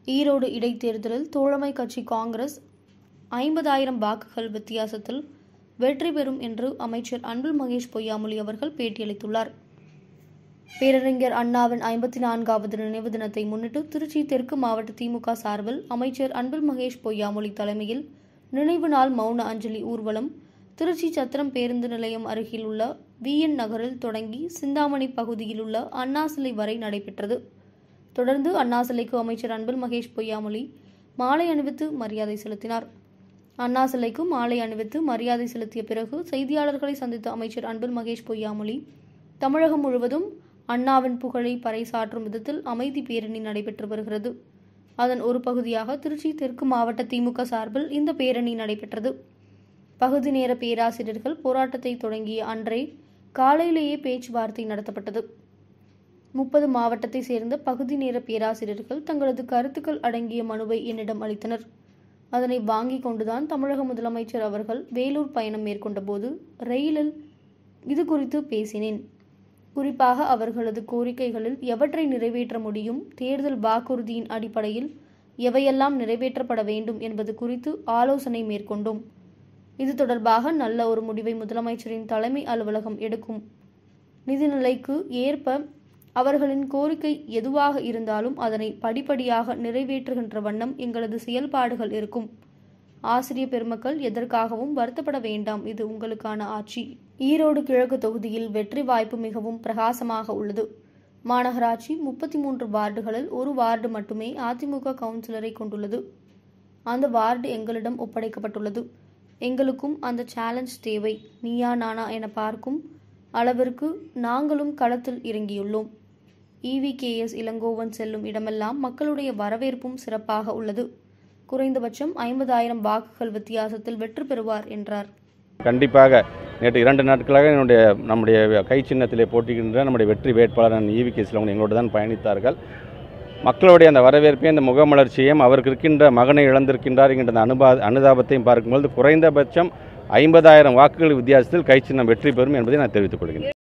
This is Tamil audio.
ஈரோடு இடைத்தேர்தலில் தோழமை கட்சி காங்கிரஸ் ஐம்பதாயிரம் வாக்குகள் வித்தியாசத்தில் வெற்றி பெறும் என்று அமைச்சர் அன்பில் மகேஷ் பொய்யாமொழி அவர்கள் பேட்டியளித்துள்ளார் பேரறிஞர் அண்ணாவின் ஐம்பத்தி நான்காவது நினைவு தினத்தை முன்னிட்டு திருச்சி தெற்கு மாவட்ட திமுக சார்பில் அமைச்சர் அன்பில் மகேஷ் பொய்யாமொழி தலைமையில் நினைவு நாள் மௌன அஞ்சலி ஊர்வலம் திருச்சி சத்திரம் பேருந்து நிலையம் அருகில் உள்ள விஎன் நகரில் தொடங்கி சிந்தாமணி பகுதியில் உள்ள அண்ணா சிலை வரை நடைபெற்றது தொடர்ந்து அண்ணா சிலைக்கு அமைச்சர் அன்பில் மகேஷ் பொய்யாமொழி மாலை அணிவித்து மரியாதை செலுத்தினார் அண்ணா சிலைக்கு மாலை அணிவித்து மரியாதை செலுத்திய பிறகு செய்தியாளர்களை சந்தித்த அமைச்சர் அன்பில் மகேஷ் பொய்யாமொழி தமிழகம் முழுவதும் அண்ணாவின் புகழை பறைசாற்றும் விதத்தில் அமைதி பேரணி நடைபெற்று வருகிறது அதன் ஒரு பகுதியாக திருச்சி தெற்கு மாவட்ட திமுக சார்பில் இந்த பேரணி நடைபெற்றது பகுதி நேர பேராசிரியர்கள் போராட்டத்தை தொடங்கிய அன்றே காலையிலேயே பேச்சுவார்த்தை நடத்தப்பட்டது முப்பது மாவட்டத்தை சேர்ந்த பகுதி நேர பேராசிரியர்கள் தங்களது கருத்துக்கள் அடங்கிய மனுவை என்னிடம் அளித்தனர் அதனை வாங்கிக் கொண்டுதான் தமிழக முதலமைச்சர் அவர்கள் வேலூர் பயணம் மேற்கொண்டபோது ரயிலில் இது குறித்து பேசினேன் குறிப்பாக அவர்களது கோரிக்கைகளில் எவற்றை நிறைவேற்ற முடியும் தேர்தல் வாக்குறுதியின் அடிப்படையில் எவையெல்லாம் நிறைவேற்றப்பட வேண்டும் என்பது குறித்து ஆலோசனை மேற்கொண்டோம் இது தொடர்பாக நல்ல ஒரு முடிவை முதலமைச்சரின் தலைமை அலுவலகம் எடுக்கும் நிதிநிலைக்கு ஏற்ப அவர்களின் கோரிக்கை எதுவாக இருந்தாலும் அதனை படிப்படியாக நிறைவேற்றுகின்ற வண்ணம் எங்களது செயல்பாடுகள் இருக்கும் ஆசிரிய பெருமக்கள் எதற்காகவும் வருத்தப்பட வேண்டாம் இது உங்களுக்கான ஆட்சி ஈரோடு கிழக்கு தொகுதியில் வெற்றி வாய்ப்பு மிகவும் பிரகாசமாக உள்ளது மாநகராட்சி முப்பத்தி மூன்று வார்டுகளில் ஒரு வார்டு மட்டுமே அதிமுக கவுன்சிலரை கொண்டுள்ளது அந்த வார்டு எங்களிடம் ஒப்படைக்கப்பட்டுள்ளது எங்களுக்கும் அந்த சேலஞ்ச் தேவை நீயா நானா என பார்க்கும் அளவிற்கு நாங்களும் களத்தில் இறங்கியுள்ளோம் இவிகேஎஸ் இளங்கோவன் செல்லும் இடமெல்லாம் மக்களுடைய வரவேற்பும் சிறப்பாக உள்ளது குறைந்தபட்சம் ஐம்பதாயிரம் வாக்குகள் வித்தியாசத்தில் வெற்றி பெறுவார் என்றார் கண்டிப்பாக நேற்று இரண்டு நாட்களாக என்னுடைய நம்முடைய கை சின்னத்திலே போட்டிக்கின்ற நம்முடைய வெற்றி வேட்பாளர் ஈவி கே சிலவன் எங்களோடு தான் பயணித்தார்கள் மக்களுடைய அந்த வரவேற்பையும் அந்த முகமலர்ச்சியையும் அவருக்கு இருக்கின்ற மகனை இழந்திருக்கின்றார் என்கின்ற அந்த அனுபா அனுதாபத்தையும் பார்க்கும்பொழுது குறைந்தபட்சம் ஐம்பதாயிரம் வாக்குகள் வித்தியாசத்தில் கை சின்னம் வெற்றி பெறும் என்பதை நான் தெரிவித்துக் கொள்கிறேன்